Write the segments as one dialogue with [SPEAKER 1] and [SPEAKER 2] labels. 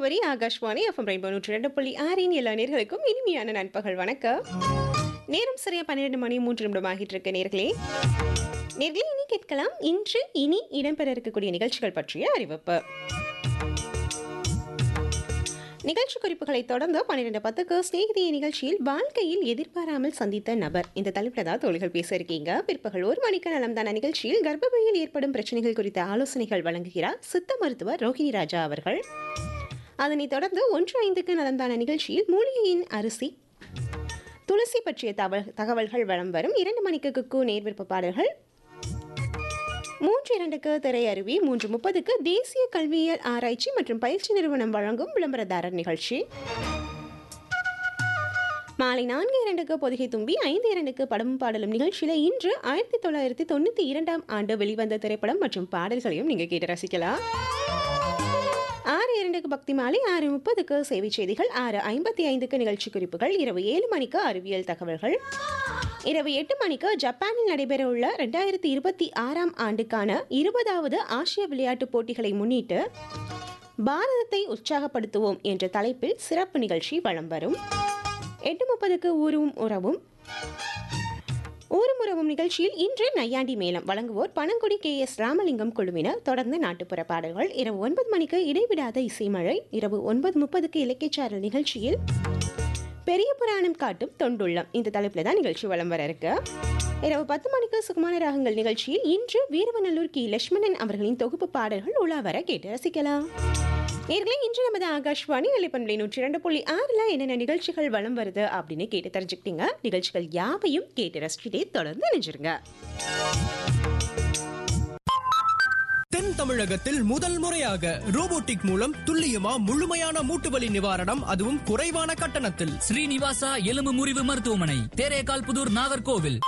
[SPEAKER 1] முகவரி Akashvani FM rainbow நூற்றி ரெண்டு புள்ளி ஆறின் எல்லா நேர்களுக்கும் இனிமையான நண்பகல் வணக்கம் நேரம் சரியா பன்னிரெண்டு மணி மூன்று நிமிடம் ஆகிட்டு இருக்க நேர்களே நேர்களே இனி கேட்கலாம் இன்று இனி இடம்பெற இருக்கக்கூடிய நிகழ்ச்சிகள் பற்றிய அறிவிப்பு நிகழ்ச்சி குறிப்புகளை தொடர்ந்து பன்னிரெண்டு பத்துக்கு ஸ்நேகிதிய நிகழ்ச்சியில் வாழ்க்கையில் எதிர்பாராமல் சந்தித்த நபர் இந்த தலைப்பில் தான் தோழிகள் பேச இருக்கீங்க பிற்பகல் ஒரு மணிக்கு நலம்தான நிகழ்ச்சியில் கர்ப்பப்பையில் ஏற்படும் பிரச்சனைகள் குறித்த ஆலோசனைகள் வழங்குகிறார் சித்த மருத்துவர் ரோஹிணி ராஜா அவர்கள் அதனைத் தொடர்ந்து ஒன்று ஐந்துக்கு நலம்தான நிகழ்ச்சியில் மூலிகையின் அரிசி துளசி பற்றிய தகவல் தகவல்கள் வலம் வரும் இரண்டு மணிக்கு குக்கு நேர்விருப்ப பாடல்கள் மூன்று இரண்டுக்கு திரையருவி மூன்று முப்பதுக்கு தேசிய கல்வியியல் ஆராய்ச்சி மற்றும் பயிற்சி நிறுவனம் வழங்கும் விளம்பரதாரர் நிகழ்ச்சி மாலை நான்கு இரண்டுக்கு பொதிகை தும்பி ஐந்து இரண்டுக்கு படமும் பாடலும் நிகழ்ச்சியில் இன்று ஆயிரத்தி தொள்ளாயிரத்தி தொண்ணூற்றி இரண்டாம் ஆண்டு வெளிவந்த திரைப்படம் மற்றும் பாடல்களையும் நீங்கள் கேட்டு ரசிக்கலாம் ஆறு இரண்டுக்கு பக்தி மாலை ஆறு முப்பதுக்கு சேவை செய்திகள் ஆறு ஐம்பத்தி ஐந்துக்கு நிகழ்ச்சி குறிப்புகள் இரவு ஏழு மணிக்கு அறிவியல் தகவல்கள் இரவு எட்டு மணிக்கு ஜப்பானில் நடைபெறவுள்ள ரெண்டாயிரத்தி இருபத்தி ஆறாம் ஆண்டுக்கான இருபதாவது ஆசிய விளையாட்டுப் போட்டிகளை முன்னிட்டு பாரதத்தை உற்சாகப்படுத்துவோம் என்ற தலைப்பில் சிறப்பு நிகழ்ச்சி வலம் வரும் எட்டு முப்பதுக்கு ஊரும் உறவும் ஊரும் உறவும் நிகழ்ச்சியில் இன்று நையாண்டி மேளம் வழங்குவோர் பனங்குடி கே எஸ் ராமலிங்கம் குழுவினர் தொடர்ந்து நாட்டுப்புற பாடல்கள் இரவு ஒன்பது மணிக்கு இடைவிடாத இசைமழை இரவு ஒன்பது முப்பதுக்கு இலக்கியச்சாரல் நிகழ்ச்சியில் பெரிய புராணம் காட்டும் தொண்டுள்ளம் இந்த தலைப்பில் தான் நிகழ்ச்சி வலம் வர இருக்கு இரவு பத்து மணிக்கு சுகுமான ராகங்கள் நிகழ்ச்சியில் இன்று வீரவநல்லூர் கி லட்சுமணன் அவர்களின் தொகுப்பு பாடல்கள் உலா வர கேட்டு ரசிக்கலாம் நேர்களே இன்று நமது ஆகாஷ்வாணி நிலைப்பண்பலை நூற்றி இரண்டு புள்ளி ஆறில் என்னென்ன நிகழ்ச்சிகள் வலம் வருது அப்படின்னு கேட்டு தெரிஞ்சுக்கிட்டீங்க நிகழ்ச்சிகள் யாவையும் கேட்டு ரசிச்சுட்டே தொடர்ந்து நினைச்சிருங்க
[SPEAKER 2] தென் தமிழகத்தில் முதல் முறையாக ரோபோட்டிக் மூலம் துல்லியமா முழுமையான மூட்டு வலி நிவாரணம் அதுவும் குறைவான கட்டணத்தில்
[SPEAKER 3] ஸ்ரீனிவாசா எலும்பு முறிவு மருத்துவமனை தேரேகால் புதூர் நாகர்கோவில்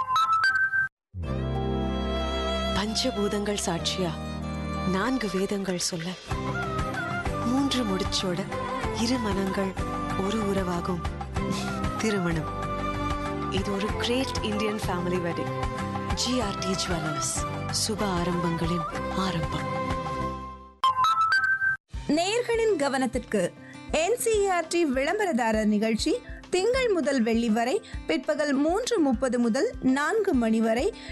[SPEAKER 4] பஞ்சபூதங்கள் சாட்சியா நான்கு வேதங்கள் சொல்ல மூன்று முடிச்சோட இரு மனங்கள் ஒரு உறவாகும் திருமணம் இது ஒரு great Indian family wedding GRT jewellers சுப ஆரம்பங்களின் ஆரம்பம்
[SPEAKER 5] நேயர்களின் கவனத்திற்கு என்சிஆர்டி விளம்பரதாரர் நிகழ்ச்சி திங்கள் முதல் வெள்ளி வரை பிற்பகல் மூன்று முப்பது முதல் நான்கு மணி வரை